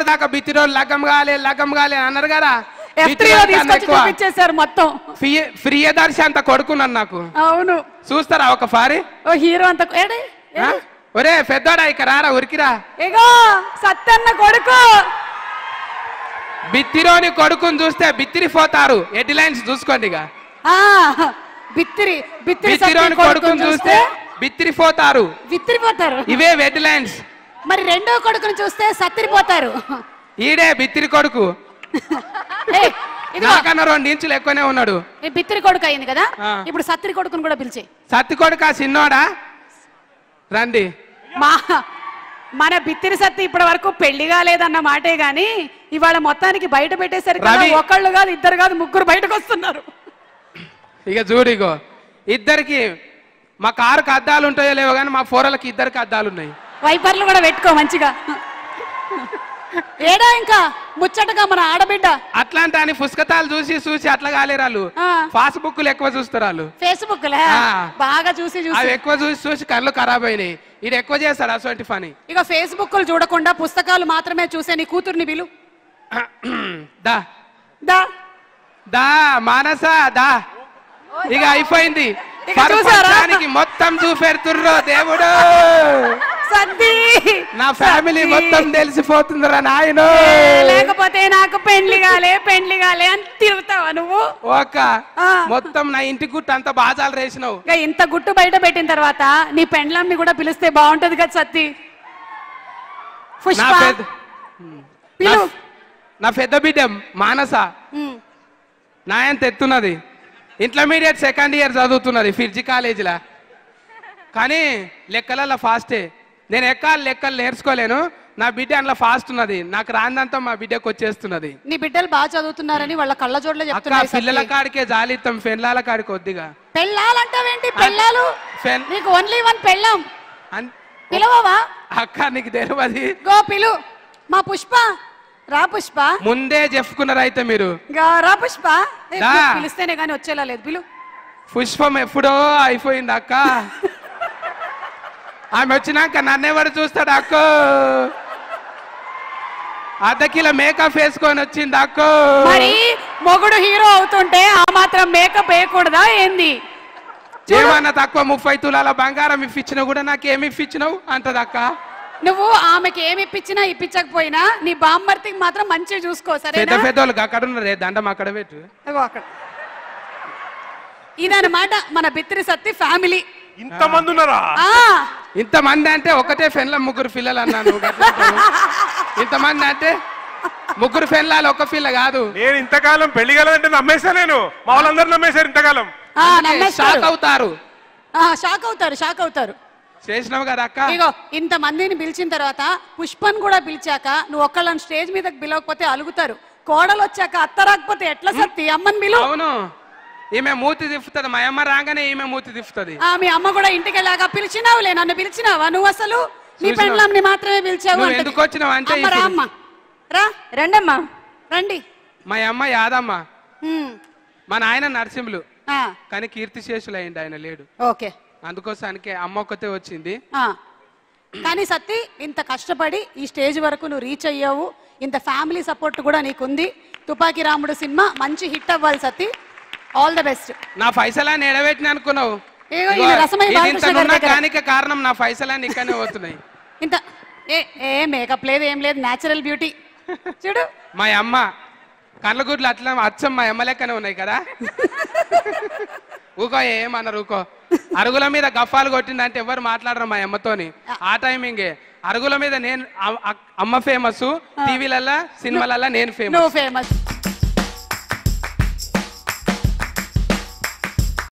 దాకా బిత్తిరోలు లగ్గం కాలే లగ్గం కాలే అన్నారు కదా ఎఫ్ త్రీలో తీసుకొచ్చి చూపించేశారు మొత్తం ఫ్రీ దర్శి అంత కొడుకున్నాను నాకు అవును చూస్తారా ఒక ఫారి ఓ హీరో అంత ఏడే ఆ? ఒరే పెద్దోడా ఇక రారా ఉరికిరా ఇగో సత్తన్న కొడుకు బిత్తిరోని కొడుకుని చూస్తే బిత్తిరిపోతారు హెడ్ లైన్స్ చూసుకోండి ఇక ఆ బిత్తిరి బిత్తిరి బిత్తిరోని సత్తి కొడుకుని చూస్తే బిత్తిరిపోతారు బిత్తిరిపోతారు ఇవే హెడ్ లైన్స్ మరి రెండో కొడుకుని చూస్తే సత్తిరిపోతారు ఈడే బిత్తిరి కొడుకు ఏయ్, ఇదిగో నాకన్నా రెండు ఇంచులు ఎక్కువనే ఉన్నాడు ఈ బిత్తిరి కొడుకు అయింది కదా ఆ. ఇప్పుడు సత్తిరి కొడుకుని కూడా పిలిచే సత్తి కొడుకు ఆ చిన్నోడా రండి మా మన బిత్తిరి సత్తి ఇప్పటి వరకు పెళ్లి కాలేదన్న మాటే గాని ఇవాళ మొత్తానికి బయట పెట్టేసరికి రవి. ఒకళ్ళు కాదు ఇద్దరు కాదు ముగ్గురు బయటకు వస్తున్నారు ఇక చూడు ఇగో ఇద్దరికి మా కారుకి అద్దాలు ఉంటాయో లేవో కానీ మా ఫోరలకి ఇద్దరికి అద్దాలు ఉన్నాయి వైపర్లు కూడా పెట్టుకో మంచిగా ఏడా ఇంకా ముచ్చటగా మన ఆడబిడ్డ అట్లాంటి అని పుస్తకాలు చూసి చూసి అట్లా కాలేరు వాళ్ళు ఆ. ఫాస్బుక్లు ఎక్కువ చూస్తారు వాళ్ళు ఫేస్బుక్ లే ఆ. బాగా చూసి చూసి అవి ఎక్కువ చూసి చూసి కళ్ళు ఖరాబ్ అయినాయి ఇది ఎక్కువ చేస్తాడు అసలు పని ఇక ఫేస్బుక్ చూడకుండా పుస్తకాలు మాత్రమే చూసే నీ కూతుర్ని విలు దా దా దా మానస దా ఇక అయిపోయింది ఇక చూసారా? ప్రపంచానికి మొత్తం చూపెడుతుర్రో దేవుడు సద్ది నా ఫ్యామిలీ సద్ది. మొత్తం తెలిసిపోతుందిరా నాయన ఏ, లేకపోతే నాకు పెండ్లి కాలే పెండ్లి కాలే అని తిరుగుతావా నువ్వు ఓక ఆ. మొత్తం నా ఇంటి గుట్ట అంత బాజాలు రేసినావు ఇక ఇంత గుట్టు బయట పెట్టిన తర్వాత నీ పెండ్లమ్ని కూడా పిలిస్తే బాగుంటది కదా సత్తి నా పుష్ప పెద్ద పిలు నా- నా పెద్ద బిడ్డ మానస ఉమ్. నాయంత ఎత్తున్నది ఇంటర్మీడియట్ సెకండ్ ఇయర్ చదువుతున్నది ఫిర్జీ కాలేజీలా కానీ లెక్కలలో ఫాస్టే నేను ఎక్కాలి లెక్కలు నేర్చుకోలేను నా బిడ్డ అందులో ఫాస్ట్ ఉన్నది నాకు రాందంతా మా బిడ్డకు వచ్చేస్తున్నది నీ బిడ్డలు బాగా చదువుతున్నారని వాళ్ళ కళ్ళ జోడ్లో అక్క చెప్తున్నారు పిల్లల కాడికే జాలిత్తం ఫెన్లాల కాడికి వద్దిగా పెళ్ళాలంటావేంటి పెళ్ళాలు ఫెన్ నీకు ఓన్లీ వన్ పెళ్ళాం అన్- పిలవవా అక్క నీకు తెలియదు గో పిలు మా పుష్ప రా పుష్ప ముందే చెప్పుకున్నారు అయితే మీరు గా రా పుష్ప ఏ, దా. పిలిస్తేనే కానీ వచ్చేలా లేదు పిలు పుష్పం ఎప్పుడో అయిపోయింది అక్క ఆమె వచ్చినాక నన్నెవడు చూస్తాడు అక్క అర్ధ కిలో మేకప్ వేసుకొని వచ్చింది అక్క మరి మొగుడు హీరో అవుతుంటే ఆ మాత్రం మేకప్ వేయకూడదా ఏంది ఏమన్నా తక్కువ ముప్పై తులాల బంగారం ఇప్పించినా కూడా నాకేమి ఇప్పించినావు అంటది అక్క నువ్వు ఆమెకి ఏమి ఇప్పించినా ఇప్పించకపోయినా నీ బామ్మర్తికి మాత్రం మంచిగా చూసుకో పెద్ద సరేనా పెద్ద వాళ్ళకి అక్కడ ఉన్నారే దండం అక్కడ పెట్టు ఇదిగో అక్కడ ఇదన్నమాట మన బిత్రి సత్తి ఫ్యామిలీ ఇంతమంది ఉన్నారా ఆ ఇంతమంది అంటే ఒకటే ఫెన్ల ముగ్గురు పిల్లలు అన్నాను ఇంతమంది అంటే ముగ్గురు ఫెన్లాలు ఒక పిల్ల కాదు నేను ఇంతకాలం పెళ్లి కలదంటే నమ్మేశా నేను మా వాళ్ళందరూ నమ్మేశారు ఇంతకాలం ఆ, షాక్ నమ్మేస్తారు అవుతారు ఆ, షాక్ అవుతారు షాక్ అవుతారు చేసినావు కదా అక్క ఇగో ఇంత మందిని పిలిచిన తర్వాత పుష్పన్ కూడా పిలిచాక నువ్వు ఒక్కళ్ళని స్టేజ్ మీదకి పిలవకపోతే అలుగుతారు కోడలు వచ్చాక అత్త రాకపోతే ఎట్లా సత్తి అమ్మని పిలు అవును ఈమె మూతి తిప్పుతుంది మా అమ్మ రాగానే ఈమె మూతి తిప్పుతుంది ఆ మీ అమ్మ కూడా ఇంటికి వెళ్ళాక పిలిచినావులే నన్ను పిలిచినావా నువ్వు అసలు నీ చూసినా. పెండ్లాంని మాత్రమే పిలిచావు నువ్వు అంటది. ఎందుకు వచ్చినావు అంటే అమ్మ రా ఇప్పుడు- అమ్మ రా రండమ్మా రండి మా అమ్మ యాదమ్మ ఉమ్, మా నాయన నరసింహులు ఆ, కానీ కీర్తి శేషులు అయింది ఆయన లేడు ఓకే అందుకోసానికి అమ్మ ఒక్కతే వచ్చింది ఆ. కానీ సత్తి ఇంత కష్టపడి ఈ స్టేజ్ వరకు నువ్వు రీచ్ అయ్యావు ఇంత ఫ్యామిలీ సపోర్ట్ కూడా నీకుంది తుపాకీ రాముడు సినిమా మంచి హిట్ అవ్వాలి సత్తి ఆల్ ద బెస్ట్ నా ఫైసలాన్ని ఎడబెట్టిన అనుకున్నావు ఇగో ఇగో, ఈయన రసమయ్య ఇది ఇంత బాలకృష్ణ గారి నున్న దగ్గర. కానిక కారణం నా ఫైసలాన్ని ఇక్కడనే పోతున్నాయి ఇంత ఏ ఏ మేకప్ లేదు ఏం లేదు న్యాచురల్ బ్యూటీ చూడు మా అమ్మ కళ్ళగుడ్లు అట్లా అచ్చం మా అమ్మ లెక్కనే ఉన్నాయి కదా ఊకో ఏమన్నారు ఊకో అరుగుల మీద గఫాలు కొట్టిందంటే ఎవరు మాట్లాడరు మా అమ్మతోని ఆ టైమింగే అరుగుల మీద నేను అ- అ- అమ్మ ఫేమస్ టీవీలల్లా సినిమాలల్లా నేను ఫేమస్ నువ్వు ఫేమస్